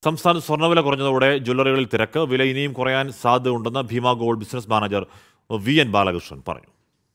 സംസ്ഥാനത്ത് സ്വർണ്ണവില കുറഞ്ഞതോടെ ജ്വല്ലറികളിൽ തിരക്ക് വില ഇനിയും കുറയാൻ സാധ്യതയുണ്ടെന്ന് Bhima gold business manager V N Balakrishnan പറഞ്ഞു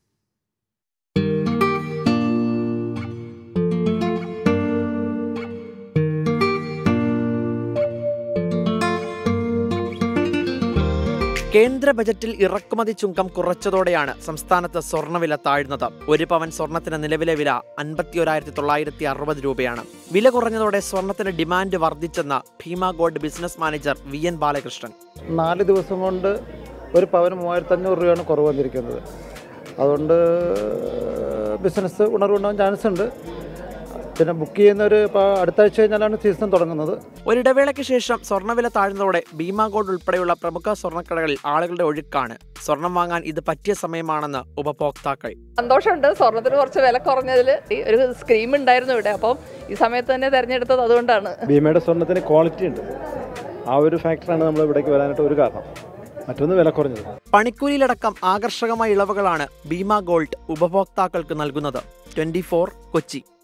കേന്ദ്ര ബജറ്റിൽ ഇറക്കുമതി ചുങ്കം കുറച്ചതോടെയാണ് സംസ്ഥാനത്ത് സ്വർണ്ണവില താഴ്ന്നത് ഒരു പവൻ സ്വർണത്തിന് നിലവിലെ വില അൻപത്തിയൊരായിരത്തി തൊള്ളായിരത്തി അറുപത് രൂപയാണ് വില കുറഞ്ഞതോടെ സ്വർണത്തിന് ഡിമാൻഡ് വർദ്ധിച്ചെന്ന് Bhima gold business manager V N Balakrishnan നാല് ദിവസം കൊണ്ട് ഒരു പവന് മൂവായിരത്തി അഞ്ഞൂറ് രൂപയാണ് കുറവ് വന്നിരിക്കുന്നത് അതുകൊണ്ട് ബിസിനസ് ഉണർവുണ്ടാകാൻ ചാൻസ് ഉണ്ട് പിന്നെ ബുക്ക് ചെയ്യുന്നവർ ഇപ്പോൾ അടുത്ത ആഴ്ച കഴിഞ്ഞാലാണ് സീസൺ തുടങ്ങുന്നത് ഒരിടവേളയ്ക്ക് ശേഷം സ്വർണ്ണവില താഴ്ന്നതോടെ ഭീമ ഗോൾഡ് ഉൾപ്പെടെയുള്ള പ്രമുഖ സ്വർണ്ണക്കടകളിൽ ആളുകളുടെ ഒഴുക്കാണ് സ്വർണം വാങ്ങാൻ ഇത് പറ്റിയ സമയമാണെന്ന് ഉപഭോക്താക്കൾ സന്തോഷമുണ്ട് സ്വർണത്തിന് കുറച്ച് വില കുറഞ്ഞതിൽ ഒരു സ്ക്രീം ഉണ്ടായിരുന്നു ഇവിടെ അപ്പം ഈ സമയത്ത് തന്നെ തിരഞ്ഞെടുത്തത് അതുകൊണ്ടാണ് ഭീമയുടെ സ്വർണ്ണത്തിന് ക്വാളിറ്റി ഉണ്ട് ആ ഒരു ഫാക്ടറാണ് നമ്മൾ ഇവിടേക്ക് വരാനായിട്ട് ഒരു കാരണം മറ്റൊന്ന് വില കുറഞ്ഞത് പണിക്കൂലിയിലടക്കം ആകർഷകമായ ഇളവുകളാണ് ഭീമ ഗോൾഡ് ഉപഭോക്താക്കൾക്ക് നൽകുന്നത് ട്വന്റി കൊച്ചി